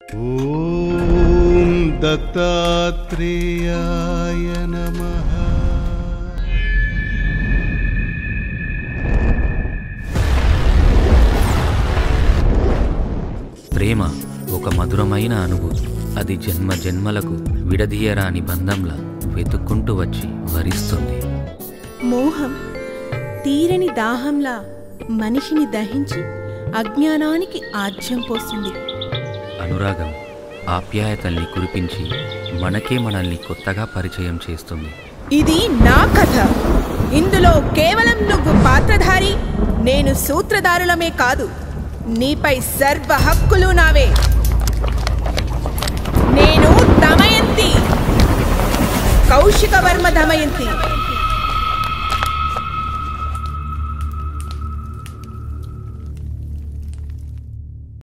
ॐ दत्तात्रेयाय नमः ప్రేమ ఒక మధురమైన అనుభూతి అది జన్మ జన్మలకు విడదీయరాని బంధంలా వెతుక్కుంటూ వచ్చి వరిస్తుంది మోహం తీరని దాహంలా మనిషిని దహించి అజ్ఞానానికి ఆజ్యం పోస్తుంది అనురాగం ఆప్యాయతల్ని కురిపించి మనకే మనల్ని కొత్తగా పరిచయం చేస్తుంది ఇది నా కథ ఇందులో కేవలం నువ్వు పాత్రధారి నేను సూత్రధారులమే కాదు నీపై సర్వ హక్కులు నావే నేను దమయంతి కౌశిక వర్మ దమయంతి